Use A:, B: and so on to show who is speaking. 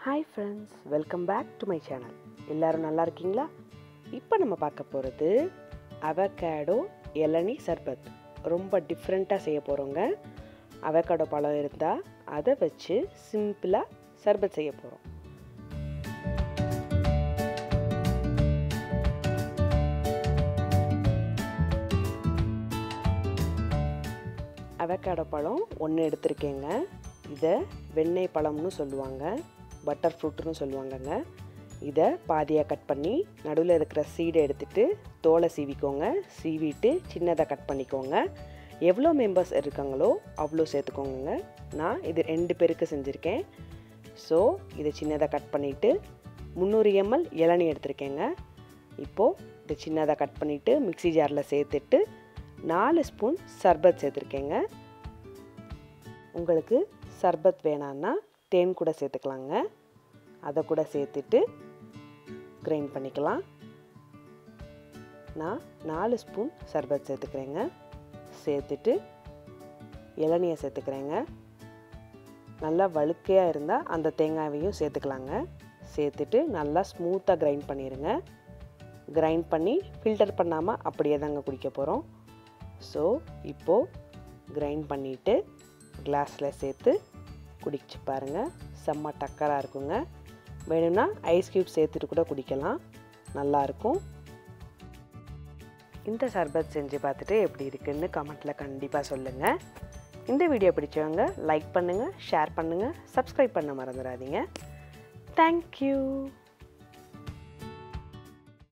A: hi friends welcome back to my channel எல்லாரும் நல்லா இருக்கீங்களா இப்போ நம்ம பார்க்க போகிறது அவகேடோ இளநி சர்பத் ரொம்ப டிஃப்ரெண்ட்டாக செய்ய போகிறோங்க அவகேடோ பழம் இருந்தால் அதை வச்சு சிம்பிளாக சர்பத் செய்ய போகிறோம் அவகேடோ பழம் ஒன்று எடுத்திருக்கேங்க இதை வெண்ணெய் பழம்னு சொல்லுவாங்க பட்டர் ஃப்ரூட்டுன்னு சொல்லுவாங்கங்க இதை பாதியாக கட் பண்ணி நடுவில் இருக்கிற சீடை எடுத்துகிட்டு தோலை சீவிக்கோங்க சீவிட்டு சின்னதாக கட் பண்ணிக்கோங்க எவ்வளோ மெம்பர்ஸ் இருக்காங்களோ அவ்வளோ சேர்த்துக்கோங்க நான் இது ரெண்டு பேருக்கு செஞ்சுருக்கேன் ஸோ இதை சின்னதாக கட் பண்ணிவிட்டு முந்நூறு எம்எல் இளநீ எடுத்திருக்கேங்க இப்போது இதை சின்னதாக கட் பண்ணிவிட்டு மிக்சி ஜாரில் சேர்த்துட்டு நாலு ஸ்பூன் சர்பத் சேர்த்துருக்கேங்க உங்களுக்கு சர்பத் வேணான்னா தேன் கூட சேர்த்துக்கலாங்க அதை கூட சேர்த்துட்டு கிரைண்ட் பண்ணிக்கலாம் நான் நாலு ஸ்பூன் சர்பத் சேர்த்துக்கிறேங்க சேர்த்துட்டு இளநியை சேர்த்துக்கிறேங்க நல்லா வழுக்கையாக இருந்தால் அந்த தேங்காயையும் சேர்த்துக்கலாங்க சேர்த்துட்டு நல்லா ஸ்மூத்தாக கிரைண்ட் பண்ணிடுங்க கிரைண்ட் பண்ணி ஃபில்டர் பண்ணாமல் அப்படியே தாங்க குடிக்க போகிறோம் ஸோ இப்போது கிரைண்ட் பண்ணிவிட்டு கிளாஸில் சேர்த்து குடிச்சு பாருங்கள் செம்ம டக்கராக இருக்குங்க வேணும்னா ஐஸ் க்யூப் சேர்த்துட்டு கூட குடிக்கலாம் நல்லாயிருக்கும் இந்த சர்பத் செஞ்சு பார்த்துட்டு எப்படி இருக்குன்னு கமெண்ட்டில் கண்டிப்பாக சொல்லுங்கள் இந்த வீடியோ பிடிச்சவங்க லைக் பண்ணுங்கள் ஷேர் பண்ணுங்கள் சப்ஸ்கிரைப் பண்ண மறந்துடாதீங்க தேங்க்யூ